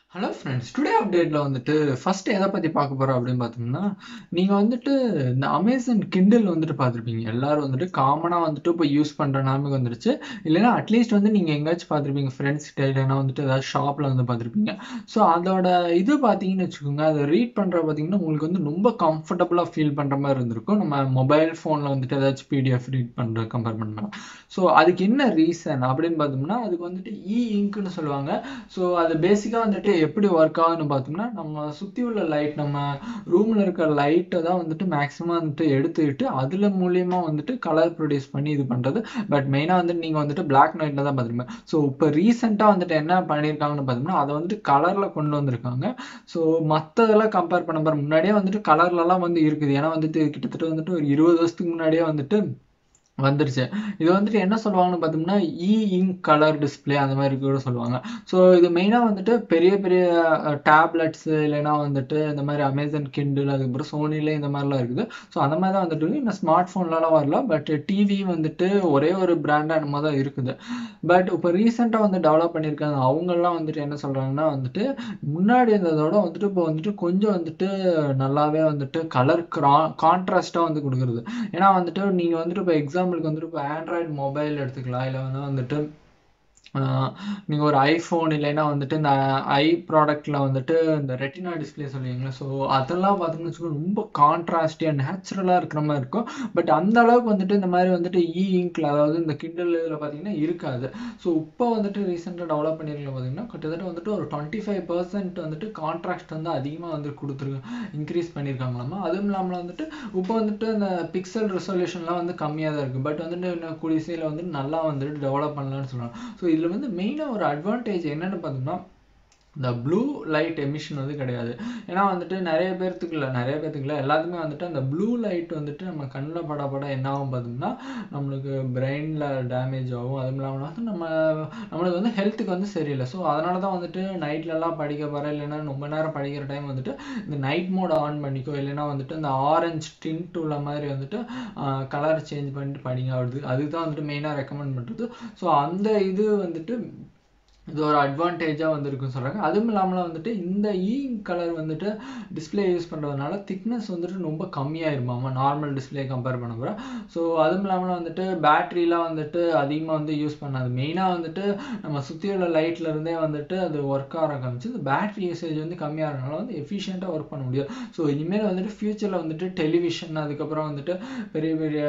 Hello friends today அப்டேட்டில் வந்துட்டு first எதை பற்றி பார்க்க போகிறோம் அப்படின்னு பார்த்தோம்னா நீங்கள் வந்துட்டு இந்த அமேசான் கிண்டில் வந்துட்டு பார்த்துருப்பீங்க எல்லாரும் வந்துட்டு காமனாக வந்துட்டு இப்போ யூஸ் பண்ணுற நாமக்கு வந்துருச்சு இல்லைன்னா அட்லீஸ்ட் வந்து நீங்கள் எங்கேயாச்சும் பார்த்துருப்பீங்க ஃப்ரெண்ட்ஸ் கிட்ட இல்லைன்னா வந்துட்டு ஏதாவது ஷாப்பில் வந்து பார்த்துருப்பீங்க ஸோ அதோட இது பார்த்தீங்கன்னு வச்சுக்கோங்க அதை ரீட் பண்ணுற பார்த்தீங்கன்னா உங்களுக்கு வந்து ரொம்ப கம்ஃபர்டபுளாக ஃபீல் பண்ணுற மாதிரி இருந்திருக்கும் நம்ம மொபைல் ஃபோனில் வந்துட்டு ஏதாச்சும் பிடிஎஃப் ரீட் பண்ணுற கம்பேர் பண்ணலாம் ஸோ அதுக்கு என்ன ரீசன் அப்படின்னு பார்த்தோம்னா அதுக்கு வந்துட்டு இ இங்க்னு சொல்லுவாங்க ஸோ அது பேசிக்காக வந்துட்டு எப்படி ஒர்க் ஆகுதுன்னு பார்த்தோம்னா நம்ம சுற்றி உள்ள லைட் நம்ம ரூமில் இருக்க லைட்டை தான் வந்துட்டு மேக்ஸிமம் வந்துட்டு எடுத்துக்கிட்டு அதில் மூலியமாக வந்துட்டு கலர் ப்ரொடியூஸ் பண்ணி இது பண்ணுறது பட் மெயினாக வந்துட்டு நீங்கள் வந்துட்டு பிளாக் அண்ட் ஒயிட்டில் தான் பார்த்துருப்பேன் ஸோ இப்போ ரீசெண்டாக வந்துட்டு என்ன பண்ணியிருக்காங்கன்னு பார்த்தோம்னா அதை வந்துட்டு கலரில் கொண்டு வந்திருக்காங்க ஸோ மற்றதெல்லாம் கம்பேர் பண்ண பாரு முன்னாடியே வந்துட்டு கலர்லலாம் வந்து இருக்குது ஏன்னா வந்துட்டு கிட்டத்தட்ட வந்துட்டு ஒரு இருபது வருஷத்துக்கு முன்னாடியே வந்துட்டு வந்துருச்சு இது வந்துட்டு என்ன சொல்லுவாங்கன்னு பார்த்தோம்னா இ இங்க் கலர் டிஸ்பிளே அந்த மாதிரி கூட சொல்லுவாங்க ஸோ இது மெயினாக வந்துட்டு பெரிய பெரிய டேப்லெட்ஸு இல்லைன்னா வந்துட்டு இந்த மாதிரி அமேசான் கிண்டில் அதுக்கப்புறம் சோனில இந்த மாதிரிலாம் இருக்குது ஸோ அந்த மாதிரி தான் வந்துட்டு இந்த ஸ்மார்ட் ஃபோன்லலாம் வரல பட் டிவி வந்துட்டு ஒரே ஒரு பிராண்டாக நம்ம தான் இருக்குது பட் இப்போ ரீசெண்டாக வந்து டெவலப் பண்ணியிருக்காங்க அவங்கெல்லாம் வந்துட்டு என்ன சொல்கிறாங்கன்னா வந்துட்டு முன்னாடி இருந்ததோட வந்துட்டு இப்போ வந்துட்டு கொஞ்சம் வந்துட்டு நல்லாவே வந்துட்டு கலர் கான்ட்ராஸ்டாக வந்து கொடுக்குறது ஏன்னா வந்துட்டு நீங்கள் வந்துட்டு இப்போ எக்ஸாம்பிளுக்கு வந்துட்டு இப்போ ஆண்ட்ராய்டு மொபைல் எடுத்துக்கலாம் இல்லை வந்து வந்துட்டு நீங்கள் ஒரு ஐஃபோன் இல்லைன்னா வந்துட்டு இந்த ஐ ப்ராடக்டில் வந்துட்டு இந்த ரெட்டினா டிஸ்பிளே சொல்லுவீங்களா ஸோ அதெல்லாம் பார்த்தோம்னு வச்சுக்கோங்க ரொம்ப கான்ட்ராஸ்டியாக நேச்சுரலாக இருக்கிற மாதிரி இருக்கும் பட் அந்த அளவுக்கு வந்துட்டு இந்த மாதிரி வந்துட்டு இ இங்கில் அதாவது இந்த கிண்டல் இதில் பார்த்தீங்கன்னா இருக்காது ஸோ இப்போ வந்துட்டு ரீசெண்டாக டெவலப் பண்ணியிருக்கல பார்த்தீங்கன்னா கிட்டத்தட்ட வந்துட்டு ஒரு டுவெண்ட்டி ஃபைவ் பர்சன்ட் வந்துட்டு கான்ட்ராக்ட் வந்து அதிகமாக வந்து கொடுத்துருக்கு இன்க்ரீஸ் பண்ணியிருக்காங்களாமா அதுவும் இல்லாமல் வந்துட்டு இப்போ வந்துட்டு இந்த பிக்சல் ரெசல்யூஷன்லாம் வந்து கம்மியாக தான் இருக்குது பட் வந்துட்டு இன்னும் குடிசையில் வந்துட்டு நல்லா வந்துட்டு டெவலப் பண்ணலான்னு சொல்கிறாங்க ஸோ இதில் வந்து மெயினாக ஒரு அட்வான்டேஜ் என்னென்னு பார்த்தோம்னா இந்த ப்ளூ லைட் எமிஷன் வந்து கிடையாது ஏன்னா வந்துட்டு நிறைய பேர்த்துக்கு இல்லை நிறைய பேர்த்துக்கு இல்லை எல்லாத்துக்குமே வந்துட்டு அந்த ப்ளூ லைட் வந்துட்டு நம்ம கண்ணில் பட பட என்ன ஆகும் பார்த்தோம்னா நம்மளுக்கு பிரெயினில் டேமேஜ் ஆகும் அதுவும் இல்லாமல் வந்து நம்ம நம்மளுக்கு வந்து ஹெல்த்துக்கு வந்து சரியில்லை ஸோ அதனால தான் வந்துட்டு நைட்லலாம் படிக்க போகிற இல்லைன்னா ரொம்ப நேரம் படிக்கிற டைம் வந்துட்டு இந்த நைட் மோட் ஆன் பண்ணிக்கோ இல்லைன்னா வந்துட்டு இந்த ஆரஞ்ச் டின்ட் உள்ள மாதிரி வந்துட்டு கலர் சேஞ்ச் பண்ணிட்டு படிங்க வருது அதுக்கு தான் வந்துட்டு மெயினாக ரெக்கமெண்ட் பண்ணுறது ஸோ அந்த இது வந்துட்டு இது ஒரு அட்வான்டேஜாக வந்துருக்குன்னு சொல்கிறாங்க அதுவும் இல்லாமல் வந்துட்டு இந்த இ கலர் வந்துட்டு டிஸ்பிளே யூஸ் பண்ணுறதுனால திக்னஸ் வந்துட்டு ரொம்ப கம்மியாயிருமாமா நார்மல் டிஸ்பிளே கம்பேர் பண்ண போகிற ஸோ அதுவும் இல்லாமல் வந்துட்டு பேட்ரிலாம் வந்துட்டு அதிகமாக வந்து யூஸ் பண்ணாது மெயினாக வந்துட்டு நம்ம சுற்றி உள்ள லைட்டில் இருந்தே வந்துட்டு அது ஒர்க் ஆக காமிச்சு இந்த பேட்ரி யூசேஜ் வந்து கம்மியாகிறதுனால வந்து எஃபிஷியண்ட்டாக ஒர்க் பண்ண முடியும் ஸோ இனிமேல் வந்துட்டு ஃப்யூச்சரில் வந்துட்டு டெலிவிஷன் அதுக்கப்புறம் வந்துட்டு பெரிய பெரிய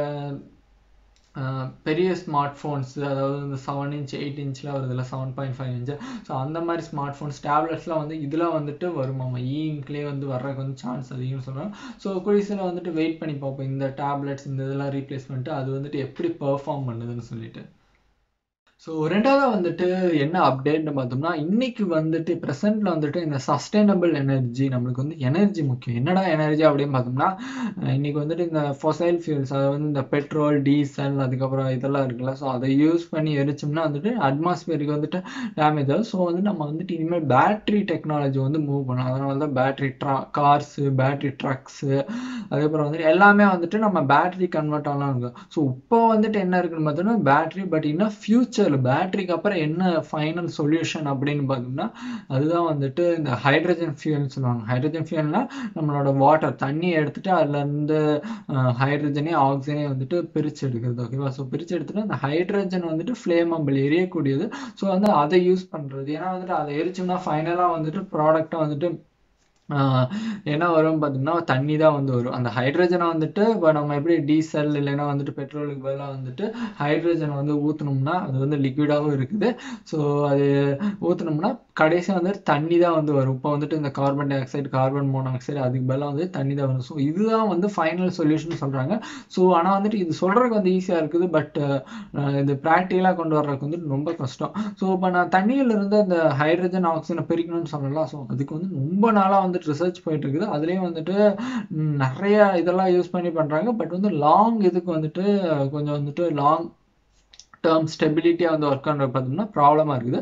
பெரிய ஸ்மார்ட் ஃபோன்ஸ் அதாவது இந்த செவன் இன்ச் எயிட் இன்ச்சில் வருதுல்ல seven point five inch so அந்த மாதிரி ஸ்மார்ட் ஃபோன்ஸ் டேப்லெட்ஸ்லாம் வந்து இதில் வந்துட்டு வருமாமா இ இங்க்லேயே வந்து வர்றதுக்கு வந்து சான்ஸ் அதிகம்னு சொல்கிறாங்க ஸோ குடிசில் வந்துட்டு வெயிட் பண்ணி பார்ப்போம் இந்த டேப்லெட்ஸ் இந்த இதெல்லாம் ரீப்ளேஸ் பண்ணிட்டு அது வந்துட்டு எப்படி பெர்ஃபார்ம் பண்ணுதுன்னு சொல்லிட்டு ஸோ ரெண்டாவதாக வந்துட்டு என்ன அப்டேட்னு பார்த்தோம்னா இன்னைக்கு வந்துட்டு ப்ரெசென்ட்டில் வந்துட்டு இந்த சஸ்டைனபிள் எனர்ஜி நம்மளுக்கு வந்து எனர்ஜி முக்கியம் என்னடா எனர்ஜி அப்படின்னு பார்த்தோம்னா இன்னைக்கு வந்துட்டு இந்த ஃபொசைல் ஃபியூல்ஸ் அதாவது வந்து இந்த பெட்ரோல் டீசல் அதுக்கப்புறம் இதெல்லாம் இருக்குல்ல ஸோ அதை யூஸ் பண்ணி எரிச்சோம்னா வந்துட்டு அட்மாஸ்பியருக்கு வந்துட்டு டேமேஜ் ஆகும் ஸோ வந்து நம்ம வந்துட்டு இனிமேல் பேட்ரி டெக்னாலஜி வந்து மூவ் பண்ணலாம் அதனால தான் பேட்ரி ட்ரா கார்ஸு பேட்ரி ட்ரக்ஸு அதுக்கப்புறம் வந்துட்டு எல்லாமே வந்துட்டு நம்ம பேட்ரி கன்வெர்ட் ஆகலாம் இருக்கும் ஸோ இப்போ வந்துட்டு என்ன இருக்குன்னு பார்த்தோம்னா பேட்ரி பட் இன்னும் ஃபியூச்சர் பேட்டரிக்கு அப்புறம் என்ன ஃபைனல் சொல்யூஷன் அப்படின்னு பார்த்தோம்னா அதுதான் வந்துட்டு இந்த ஹைட்ரஜன் ஃபியூல்னு சொல்லுவாங்க ஹைட்ரஜன் ஃபியூல்னா நம்மளோட வாட்டர் தண்ணி எடுத்துட்டு அதுல இருந்து ஹைட்ரஜனே ஆக்சிஜனே வந்துட்டு பிரிச்சு எடுக்கிறது ஓகேவா ஸோ பிரிச்சு எடுத்துட்டு அந்த ஹைட்ரஜன் வந்துட்டு ஃப்ளேமபிள் எரியக்கூடியது ஸோ வந்து அதை யூஸ் பண்றது ஏன்னா வந்துட்டு அதை எரிச்சோம்னா ஃபைனலாக வந்துட்டு ப்ராடக்டை வந்துட்டு என்ன வரும் பார்த்தோம்னா தண்ணி தான் வந்து வரும் அந்த ஹைட்ரஜனை வந்துட்டு இப்போ நம்ம எப்படி டீசல் இல்லைன்னா வந்துட்டு பெட்ரோலுக்கு பதிலாக வந்துட்டு ஹைட்ரஜனை வந்து ஊற்றினோம்னா அது வந்து லிக்விடாகவும் இருக்குது ஸோ அது ஊற்றினோம்னா கடைசியாக வந்துட்டு தண்ணி தான் வந்து வரும் இப்போ வந்துட்டு இந்த carbon dioxide carbon monoxide அதுக்கு பதிலாக வந்து தண்ணி தான் வரும் ஸோ இதுதான் வந்து ஃபைனல் சொல்யூஷன் சொல்கிறாங்க ஸோ ஆனால் வந்துட்டு இது சொல்கிறதுக்கு வந்து ஈஸியாக இருக்குது பட் இது ப்ராக்டிக்கலாக கொண்டு வர்றதுக்கு வந்துட்டு ரொம்ப கஷ்டம் ஸோ இப்போ நான் தண்ணியில் இருந்து அந்த ஹைட்ரஜன் ஆக்சிஜனை பிரிக்கணும்னு சொல்லலாம் ஸோ அதுக்கு வந்து ரொம்ப நாளாக வந்து வந்துட்டு ரிசர்ச் போயிட்டு இருக்குது அதுலேயும் வந்துட்டு நிறைய இதெல்லாம் யூஸ் பண்ணி பண்ணுறாங்க பட் வந்து லாங் இதுக்கு வந்துட்டு கொஞ்சம் வந்துட்டு லாங் டேர்ம் ஸ்டெபிலிட்டியாக வந்து ஒர்க் பண்ணுறது பார்த்தோம்னா ப்ராப்ளமாக இருக்குது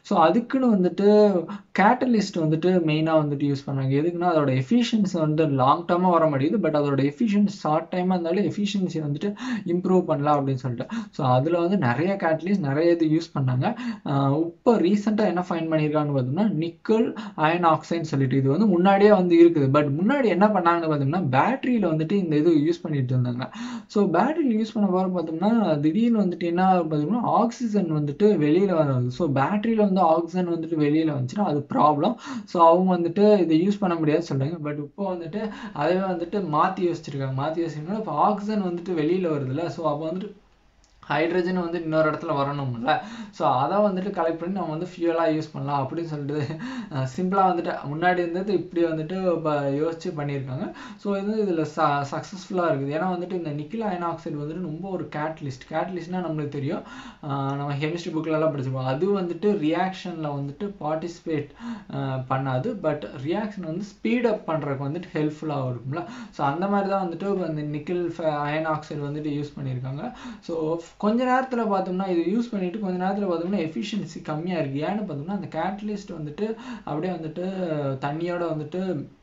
ஸோ அதுக்குன்னு வந்துட்டு கேட்டலிஸ்ட் வந்துட்டு மெயினாக வந்துட்டு யூஸ் பண்ணாங்க எதுக்குன்னா அதோட எஃபிஷியன்சி வந்து லாங் டேர்மாக வர மாட்டேங்குது பட் அதோட எஃபிஷியன்சி ஷார்ட் டைமாக இருந்தாலும் எஃபிஷியன்சி வந்துட்டு இம்ப்ரூவ் பண்ணலாம் அப்படின்னு சொல்லிட்டு ஸோ அதில் வந்து நிறைய கேட்டலிஸ்ட் நிறைய இது யூஸ் பண்ணாங்க இப்போ ரீசெண்டாக என்ன ஃபைன் பண்ணியிருக்காங்கன்னு பார்த்தோம்னா நிக்கல் அயன் ஆக்சைன்னு சொல்லிட்டு இது வந்து முன்னாடியே வந்து இருக்குது பட் முன்னாடி என்ன பண்ணாங்கன்னு பார்த்தோம்னா பேட்டரியில் வந்துட்டு இந்த இது யூஸ் பண்ணிட்டு இருந்தாங்க ஸோ பேட்டரியில் யூஸ் பண்ண போகிற பார்த்தோம்னா திடீர்னு வந்துட்டு என்ன ஆகும் பார்த்தோம்னா ஆக்சிஜன் வந்துட்டு வெளியில் வராது ஸோ பேட்டரியில் வந்து ஆக்சிஜன் வந்துட்டு வெளியில் வந்துச்சுன்னா அது ப்ராப்ளம் ஸோ அவங்க வந்துட்டு இதை யூஸ் பண்ண முடியாது சொல்கிறாங்க பட் இப்போ வந்துட்டு அதே வந்துட்டு மாற்றி யோசிச்சிருக்காங்க மாற்றி யோசிச்சிருக்காங்க இப்போ ஆக்சிஜன் வந்துட்டு வெளியில் வருதுல்ல ஸோ அப்போ வந்துட்டு ஹைட்ரஜன் வந்து இன்னொரு இடத்துல வரணும்ல ஸோ அதை வந்துட்டு கலெக்ட் பண்ணி நம்ம வந்து ஃபியூலாக யூஸ் பண்ணலாம் அப்படின்னு சொல்லிட்டு சிம்பிளாக வந்துட்டு முன்னாடி இருந்தது இப்படி வந்துட்டு இப்போ யோசிச்சு பண்ணியிருக்காங்க ஸோ இது இதில் ச சக்ஸஸ்ஃபுல்லாக இருக்குது ஏன்னா வந்துட்டு இந்த நிக்கில் அயன் ஆக்சைடு வந்துட்டு ரொம்ப ஒரு கேட்லிஸ்ட் கேட்லிஸ்ட்னா நம்மளுக்கு தெரியும் நம்ம கெமிஸ்ட்ரி புக்கிலலாம் படிச்சிருப்போம் அது வந்துட்டு ரியாக்ஷனில் வந்துட்டு பார்ட்டிசிபேட் பண்ணாது பட் ரியாக்ஷன் வந்து ஸ்பீட் அப் பண்ணுறதுக்கு வந்துட்டு ஹெல்ப்ஃபுல்லாக இருக்கும்ல ஸோ அந்த மாதிரி தான் வந்துட்டு அந்த நிக்கில் அயன் ஆக்சைடு வந்துட்டு யூஸ் பண்ணியிருக்காங்க ஸோ கொஞ்ச நேரத்தில் பார்த்தோம்னா இது யூஸ் பண்ணிட்டு கொஞ்ச நேரத்தில் பார்த்தோம்னா எஃபிஷியன்சி கம்மியாக இருக்குது ஏன்னு பார்த்தோம்னா அந்த கேட்டலிஸ்ட் வந்துட்டு அப்படியே வந்துட்டு தண்ணியோட வந்துட்டு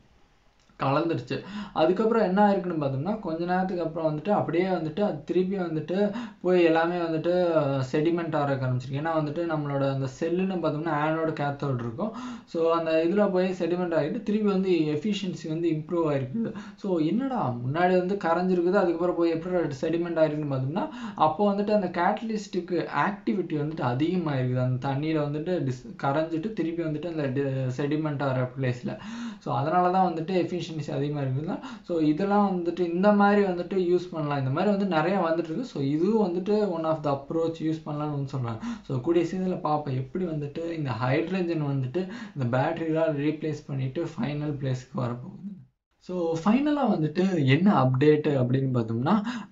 கலந்துருச்சு அதுக்கப்புறம் என்ன ஆயிருக்குன்னு பார்த்தோம்னா கொஞ்ச நேரத்துக்கு அப்புறம் வந்துட்டு அப்படியே வந்துட்டு அது திருப்பி வந்துட்டு போய் எல்லாமே வந்துட்டு செடிமெண்ட் ஆக ஆரம்பிச்சிருக்கு ஏன்னா வந்துட்டு நம்மளோட அந்த செல்லுன்னு பார்த்தோம்னா ஆனோட கேத்தோடு இருக்கும் ஸோ அந்த இதில் போய் செடிமெண்ட் ஆகிட்டு திருப்பி வந்து எஃபிஷியன்சி வந்து இம்ப்ரூவ் ஆயிருக்குது ஸோ என்னடா முன்னாடி வந்து கரைஞ்சிருக்குது அதுக்கப்புறம் போய் எப்படி செடிமெண்ட் ஆயிருக்குன்னு பார்த்தோம்னா அப்போ வந்துட்டு அந்த கேட்டலிஸ்ட்டுக்கு ஆக்டிவிட்டி வந்துட்டு அதிகமாயிருக்குது அந்த தண்ணியில் வந்துட்டு டிஸ் கரைஞ்சிட்டு திருப்பி வந்துட்டு அந்த செடிமெண்ட் ஆகிற பிளேஸில் ஸோ அதனால தான் வந்துட்டு எஃபிஷியன்சி அதிகமாக இருக்குதுல்ல ஸோ இதெல்லாம் வந்துட்டு இந்த மாதிரி வந்துட்டு யூஸ் பண்ணலாம் இந்த மாதிரி வந்து நிறைய வந்துட்டு இருக்கு ஸோ இதுவும் வந்துட்டு one of the approach use பண்ணலாம்னு வந்து சொல்கிறாங்க ஸோ கூடிய சீசனில் பார்ப்போம் எப்படி வந்துட்டு இந்த ஹைட்ரஜன் வந்துட்டு இந்த பேட்டரியெலாம் ரீப்ளேஸ் பண்ணிட்டு ஃபைனல் பிளேஸ்க்கு வரப்போகுது ஸோ ஃபைனலாக வந்துட்டு என்ன அப்டேட்டு அப்படின்னு பார்த்தோம்னா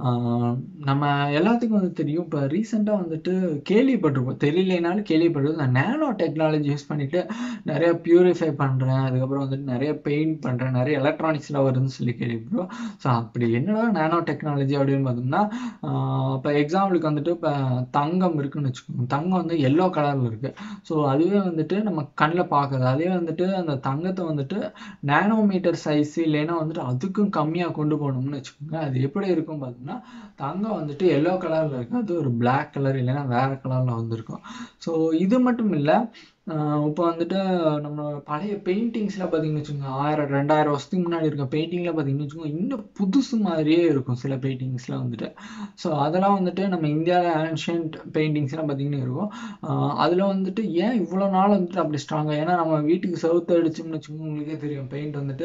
நம்ம எல்லாத்துக்கும் வந்து தெரியும் இப்போ ரீசெண்டாக வந்துட்டு கேள்விப்பட்டிருப்போம் தெரியலனாலும் கேள்விப்பட்டிருக்கோம் இந்த நேனோ டெக்னாலஜி யூஸ் பண்ணிவிட்டு நிறைய ப்யூரிஃபை பண்ணுறேன் அதுக்கப்புறம் வந்துட்டு நிறைய பெயிண்ட் பண்ணுறேன் நிறைய எலக்ட்ரானிக்ஸ்லாம் வருதுன்னு சொல்லி கேள்விப்பட்டோம் ஸோ அப்படி என்னடா நேனோ டெக்னாலஜி அப்படின்னு பார்த்தோம்னா இப்போ எக்ஸாம்பிளுக்கு வந்துட்டு இப்போ தங்கம் இருக்குன்னு வச்சுக்கோங்க தங்கம் வந்து எல்லோ கலரில் இருக்குது ஸோ அதுவே வந்துட்டு நம்ம கண்ணில் பார்க்குறது அதே வந்துட்டு அந்த தங்கத்தை வந்துட்டு நேனோமீட்டர் சைஸ் இல்லை இல்லைன்னா வந்துட்டு அதுக்கும் கம்மியாக கொண்டு போகணும்னு வச்சுக்கோங்க அது எப்படி இருக்கும் பார்த்தோம்னா தங்கம் வந்துட்டு எல்லோ கலரில் இருக்குது அது ஒரு பிளாக் கலர் இல்லைன்னா வேறு கலரில் வந்துருக்கும் ஸோ இது மட்டும் இல்லை இப்போ வந்துட்டு நம்ம பழைய பெயிண்டிங்ஸ்லாம் பார்த்தீங்கன்னு வச்சுக்கோங்க ஆயிரம் ரெண்டாயிரம் வருஷத்துக்கு முன்னாடி இருக்க பெயிண்டிங்லாம் பார்த்தீங்கன்னு வச்சுக்கோங்க இன்னும் புதுசு மாதிரியே இருக்கும் சில பெயிண்டிங்ஸ்லாம் வந்துட்டு ஸோ அதெல்லாம் வந்துட்டு நம்ம இந்தியாவில் ஆன்ஷியன்ட் பெயிண்டிங்ஸ்லாம் பார்த்தீங்கன்னு இருக்கும் அதில் வந்துட்டு ஏன் இவ்வளோ நாள் வந்துட்டு அப்படி ஸ்ட்ராங்காக ஏன்னா நம்ம வீட்டுக்கு செவுத்து அடிச்சோம்னு வச்சுக்கோங்க உங்களுக்கே தெரியும் பெயிண்ட் வந்துட்டு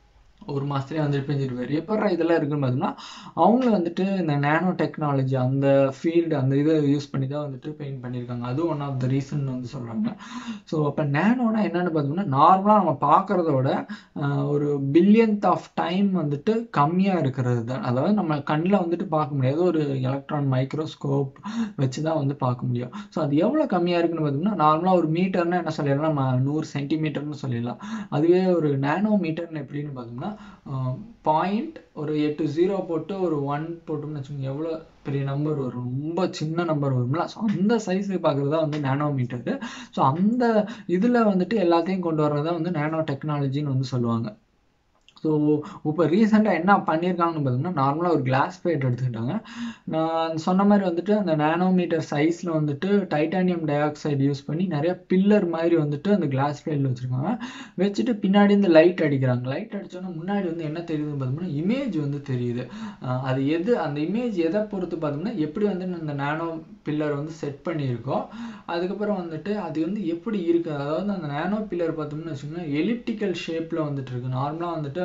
ஒரு மாதத்துலேயே வந்துட்டு பெஞ்சிருப்பாரு எப்போ இதெல்லாம் இருக்குன்னு பார்த்தோம்னா அவங்கள வந்துட்டு இந்த நேனோ டெக்னாலஜி அந்த ஃபீல்டு அந்த இதை யூஸ் பண்ணி தான் வந்துட்டு பெயிண்ட் பண்ணியிருக்காங்க அதுவும் ஒன் ஆஃப் த ரீசன் வந்து சொல்கிறாங்க ஸோ அப்போ நேனோனா என்னென்னு பார்த்தோம்னா நார்மலாக நம்ம பார்க்குறதோட ஒரு பில்லியன்த் ஆஃப் டைம் வந்துட்டு கம்மியாக இருக்கிறது தான் அதாவது நம்ம கண்ணில் வந்துட்டு பார்க்க முடியாது ஒரு எலக்ட்ரான் மைக்ரோஸ்கோப் வச்சு தான் வந்து பார்க்க முடியும் ஸோ அது எவ்வளோ கம்மியாக இருக்குன்னு பார்த்தோம்னா நார்மலாக ஒரு மீட்டர்னா என்ன சொல்லிடலாம் நம்ம நூறு சென்டிமீட்டர்னு சொல்லிடலாம் அதுவே ஒரு நேனோ மீட்டர்னு எப்படின்னு பார்த்தோம்னா பாயிண்ட் ஒரு எட்டு ஜீரோ போட்டு ஒரு ஒன் போட்டோம்னு வச்சுக்கோங்க எவ்வளோ பெரிய நம்பர் வரும் ரொம்ப சின்ன நம்பர் வரும்ல ஸோ அந்த சைஸுக்கு பார்க்குறது தான் வந்து நேனோ மீட்டரு ஸோ அந்த இதில் வந்துட்டு எல்லாத்தையும் கொண்டு வர்றதா வந்து நேனோ டெக்னாலஜின்னு வந்து சொல்லுவாங்க ஸோ இப்போ ரீசெண்டாக என்ன பண்ணியிருக்காங்கன்னு பார்த்தோம்னா நார்மலாக ஒரு கிளாஸ் பிளேட் எடுத்துக்கிட்டாங்க நான் சொன்ன மாதிரி வந்துட்டு அந்த நேனோமீட்டர் சைஸில் வந்துட்டு டைட்டானியம் டை ஆக்சைடு யூஸ் பண்ணி நிறைய பில்லர் மாதிரி வந்துட்டு அந்த கிளாஸ் பிளேட்டில் வச்சுருக்காங்க வச்சுட்டு பின்னாடி இந்த லைட் அடிக்கிறாங்க லைட் அடித்தோன்னா முன்னாடி வந்து என்ன தெரியுதுன்னு பார்த்தோம்னா இமேஜ் வந்து தெரியுது அது எது அந்த இமேஜ் எதை பொறுத்து பார்த்தோம்னா எப்படி வந்து இந்த நேனோ பில்லர் வந்து செட் பண்ணியிருக்கோம் அதுக்கப்புறம் வந்துட்டு அது வந்து எப்படி இருக்குது அதாவது அந்த நேனோ பில்லர் பார்த்தோம்னு வச்சுக்கோங்க எலிப்டிக்கல் ஷேப்பில் வந்துட்டு இருக்கு நார்மலாக வந்துட்டு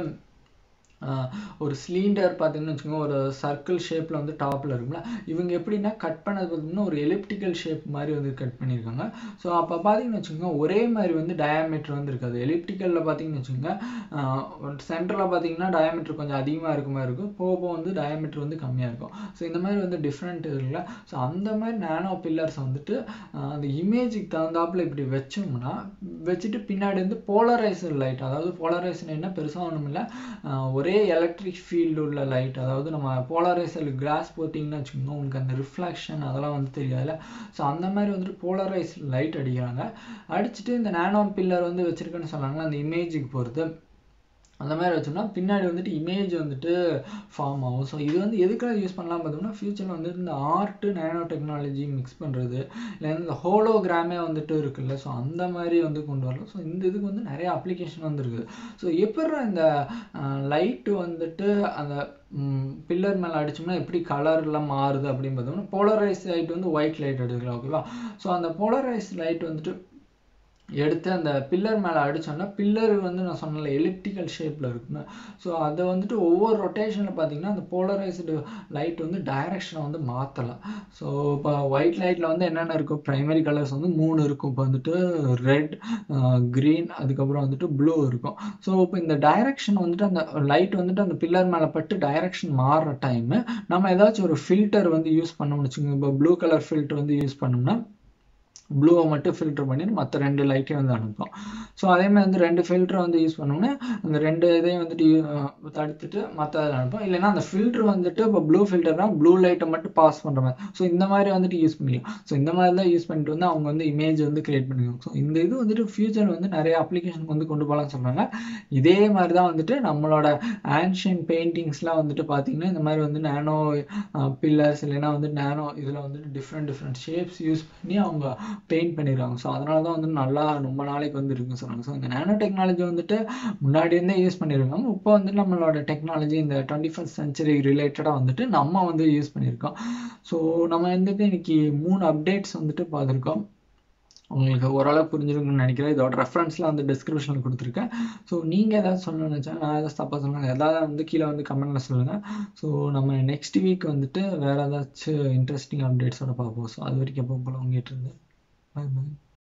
ஒரு சிலிண்டர் பார்த்தீங்கன்னு வச்சுக்கோங்க ஒரு சர்க்கிள் ஷேப்பில் வந்து டாப்பில் இருக்கும்ல இவங்க எப்படின்னா கட் பண்ணது பார்த்தீங்கன்னா ஒரு எலிப்டிக்கல் ஷேப் மாதிரி வந்து கட் பண்ணியிருக்காங்க ஸோ அப்போ பார்த்தீங்கன்னு வச்சுக்கோங்க ஒரே மாதிரி வந்து டயாமீட்டர் வந்து இருக்காது எலிப்டிக்கலில் பார்த்தீங்கன்னு வச்சுக்கோங்க சென்டரில் பார்த்தீங்கன்னா டயாமீட்டர் கொஞ்சம் அதிகமாக இருக்க மாதிரி இருக்கும் போக போக வந்து டயாமீட்டர் வந்து கம்மியாக இருக்கும் ஸோ இந்த மாதிரி வந்து டிஃப்ரெண்ட் இருக்குல்ல ஸோ அந்த மாதிரி நேனோ பில்லர்ஸ் வந்துட்டு அந்த இமேஜுக்கு தகுந்தாப்பில் இப்படி வச்சோம்னா வச்சுட்டு பின்னாடி வந்து போலரைசர் லைட் அதாவது போலரைசர் என்ன பெருசாக ஒன்றும் இல்லை ஒரே அதே எலக்ட்ரிக் ஃபீல்டு உள்ள லைட் அதாவது நம்ம போலரைசர் கிளாஸ் போட்டிங்கன்னா வச்சுக்கோங்க உங்களுக்கு அந்த ரிஃப்ளெக்ஷன் அதெல்லாம் வந்து தெரியாதுல்ல ஸோ அந்த மாதிரி வந்துட்டு போலரைஸ் லைட் அடிக்கிறாங்க அடிச்சுட்டு இந்த நேனோ பில்லர் வந்து வச்சுருக்கேன்னு சொன்னாங்களா அந்த இமேஜுக்கு பொறுத்து அந்த மாதிரி வச்சோம்னா பின்னாடி வந்துட்டு இமேஜ் வந்துட்டு ஃபார்ம் ஆகும் ஸோ இது வந்து எதுக்காக யூஸ் பண்ணலாம் பார்த்தோம்னா ஃப்யூச்சரில் வந்துட்டு இந்த ஆர்ட்டு நேனோ டெக்னாலஜி மிக்ஸ் பண்ணுறது இல்லை இந்த ஹோலோகிராமே வந்துட்டு இருக்குல்ல ஸோ அந்த மாதிரி வந்து கொண்டு வரலாம் ஸோ இந்த இதுக்கு வந்து நிறைய அப்ளிகேஷன் வந்துருக்குது ஸோ எப்படி இந்த லைட்டு வந்துட்டு அந்த பில்லர் மேலே அடிச்சோம்னா எப்படி கலர்லாம் மாறுது அப்படின்னு பார்த்தோம்னா போலரைஸ் லைட் வந்து ஒயிட் லைட் எடுக்கலாம் ஓகேவா ஸோ அந்த போலரைஸ் லைட் வந்துட்டு எடுத்து அந்த பில்லர் மேலே அடித்தோம்னா பில்லர் வந்து நான் சொன்னல எலிப்டிக்கல் ஷேப்பில் இருக்குன்னு ஸோ அதை வந்துட்டு ஒவ்வொரு ரொட்டேஷனில் பார்த்தீங்கன்னா அந்த போலரைஸ்டு லைட் வந்து டைரக்ஷனை வந்து மாற்றலாம் ஸோ இப்போ ஒயிட் லைட்டில் வந்து என்னென்ன இருக்கும் ப்ரைமரி கலர்ஸ் வந்து மூணு இருக்கும் இப்போ வந்துட்டு ரெட் க்ரீன் அதுக்கப்புறம் வந்துட்டு ப்ளூ இருக்கும் ஸோ இப்போ இந்த டைரக்ஷன் வந்துட்டு அந்த லைட் வந்துட்டு அந்த பில்லர் மேலே பட்டு டைரக்ஷன் மாறுற டைமு நம்ம ஏதாச்சும் ஒரு ஃபில்டர் வந்து யூஸ் பண்ணோம்னு வச்சுக்கோங்க இப்போ ப்ளூ கலர் ஃபில்டர் வந்து யூஸ் பண்ணோம்னா ப்ளூவை மட்டும் ஃபில்டர் பண்ணி மற்ற ரெண்டு லைட்டையும் வந்து அனுப்பும் ஸோ அதே மாதிரி வந்து ரெண்டு ஃபில்டரை வந்து யூஸ் பண்ணோம்னா அந்த ரெண்டு இதையும் வந்துட்டு தடுத்துட்டு மற்ற இதில் அனுப்பும் இல்லைன்னா அந்த ஃபில்டர் வந்துட்டு இப்போ ப்ளூ ஃபில்டர்னா ப்ளூ லைட்டை மட்டும் பாஸ் பண்ணுற மாதிரி ஸோ இந்த மாதிரி வந்துட்டு யூஸ் பண்ணிக்கலாம் ஸோ இந்த மாதிரி தான் யூஸ் பண்ணிட்டு வந்து அவங்க வந்து இமேஜ் வந்து கிரியேட் பண்ணிக்கலாம் ஸோ இந்த இது வந்துட்டு ஃபியூச்சர் வந்து நிறைய அப்ளிகேஷனுக்கு வந்து கொண்டு போகலாம்னு சொல்கிறாங்க இதே மாதிரி தான் வந்துட்டு நம்மளோட ஆன்ஷியன் பெயிண்டிங்ஸ்லாம் வந்துட்டு பார்த்தீங்கன்னா இந்த மாதிரி வந்து நேனோ பில்லர்ஸ் இல்லைன்னா வந்து நேனோ இதில் வந்துட்டு டிஃப்ரெண்ட் டிஃப்ரெண்ட் ஷேப்ஸ் யூஸ் பண்ணி அவங்க பெயிண்ட் பண்ணிடுறாங்க ஸோ அதனால தான் வந்து நல்லா ரொம்ப நாளைக்கு வந்து இருக்குன்னு சொன்னாங்க ஸோ இந்த நேனோ டெக்னாலஜி வந்துட்டு முன்னாடி இருந்தே யூஸ் பண்ணியிருக்காங்க இப்போ வந்து நம்மளோட டெக்னாலஜி இந்த டுவெண்ட்டி ஃபஸ்ட் சென்ச்சுரி ரிலேட்டடாக வந்துட்டு நம்ம வந்து யூஸ் பண்ணியிருக்கோம் ஸோ நம்ம வந்துட்டு இன்னைக்கு மூணு அப்டேட்ஸ் வந்துட்டு பார்த்துருக்கோம் உங்களுக்கு ஓரளவு புரிஞ்சிருக்குன்னு நினைக்கிறேன் இதோட ரெஃபரன்ஸ்லாம் வந்து டிஸ்கிரிப்ஷனில் கொடுத்துருக்கேன் ஸோ நீங்கள் ஏதாவது சொல்லணும்னு நினச்சா நான் ஏதாவது தப்பாக சொல்லணும் எதாவது வந்து கீழே வந்து கமெண்ட்டில் சொல்லுங்கள் ஸோ நம்ம நெக்ஸ்ட் வீக் வந்துட்டு வேறு ஏதாச்சும் இன்ட்ரெஸ்டிங் அப்டேட்ஸோட பார்ப்போம் ஸோ அது வரைக்கும் எப்போ போல உங்ககிட்ட இருந்து Bye bye.